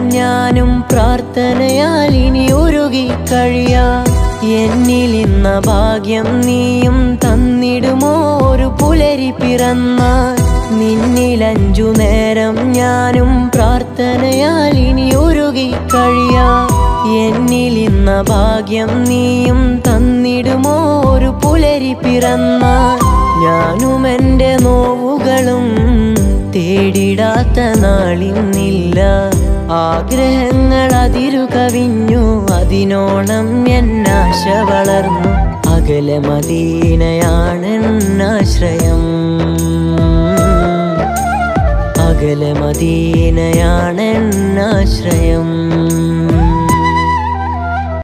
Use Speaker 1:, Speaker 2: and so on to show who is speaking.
Speaker 1: ഞാനും പ്രാർത്ഥനയാൽ ഇനി ഉരുകി കഴിയാ എന്നിൽ ഇന്ന ഭാഗ്യം നീയും തന്നിടുമോ ഒരു പുലരി പിറന്നാൽ നിന്നിലഞ്ചു നേരം ഞാനും പ്രാർത്ഥനയാൽ ഇനി ഉരുകി കഴിയാ എന്നിൽ ഇന്ന ഭാഗ്യം നീയും തന്നിടുമോ ഒരു പുലരി പിറന്നാൽ ഞാനും എൻ്റെ നോവുകളും തേടിടാത്ത നാളിന്നില്ല ആഗ്രഹങ്ങൾ അതിരു കവിഞ്ഞു അതിനോണം എന്നാശ വളർന്നു അകലെ മദീനയാണെന്നാശ്രയം അകലെ മദീനയാണെന്നാശ്രയം